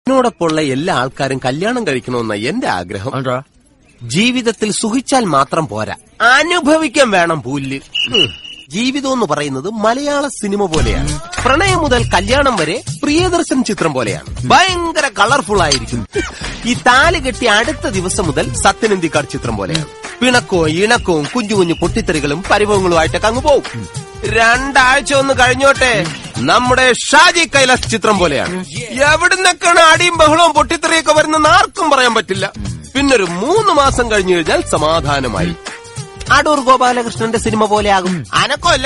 എന്നോടൊപ്പമുള്ള എല്ലാ ആൾക്കാരും കല്യാണം കഴിക്കണമെന്ന എന്റെ ആഗ്രഹം എന്താ ജീവിതത്തിൽ സുഖിച്ചാൽ മാത്രം പോരാ അനുഭവിക്കാൻ വേണം പുല്ല് ഉം. ജീവിതം എന്ന് പറയുന്നത് മലയാള സിനിമ പോലെയാണ് പ്രണയം മുതൽ കല്യാണം വരെ പ്രിയദർശൻ ചിത്രം പോലെയാണ് ഭയങ്കര കളർഫുൾ ആയിരിക്കും ഈ താല് കെട്ടി അടുത്ത ദിവസം മുതൽ സത്യനന്ദിക്കാട് ചിത്രം പോലെയാണ് പിണക്കവും ഇണക്കവും കുഞ്ഞു കുഞ്ഞു പൊട്ടിത്തെറികളും പരിഭവങ്ങളുമായിട്ടൊക്കെ അങ്ങ് പോകും രണ്ടാഴ്ച ഒന്ന് കഴിഞ്ഞോട്ടെ നമ്മുടെ ഷാജി കൈലാസ് ചിത്രം പോലെയാണ് എവിടുന്നൊക്കെയാണ് അടിയും ബഹളവും പൊട്ടിത്തെറിയൊക്കെ വരുന്നെന്ന് ആർക്കും പറയാൻ പറ്റില്ല പിന്നൊരു മൂന്ന് മാസം കഴിഞ്ഞു കഴിഞ്ഞാൽ സമാധാനമായി അടൂർ ഗോപാലകൃഷ്ണന്റെ സിനിമ പോലെയാകും അനക്കമല്ല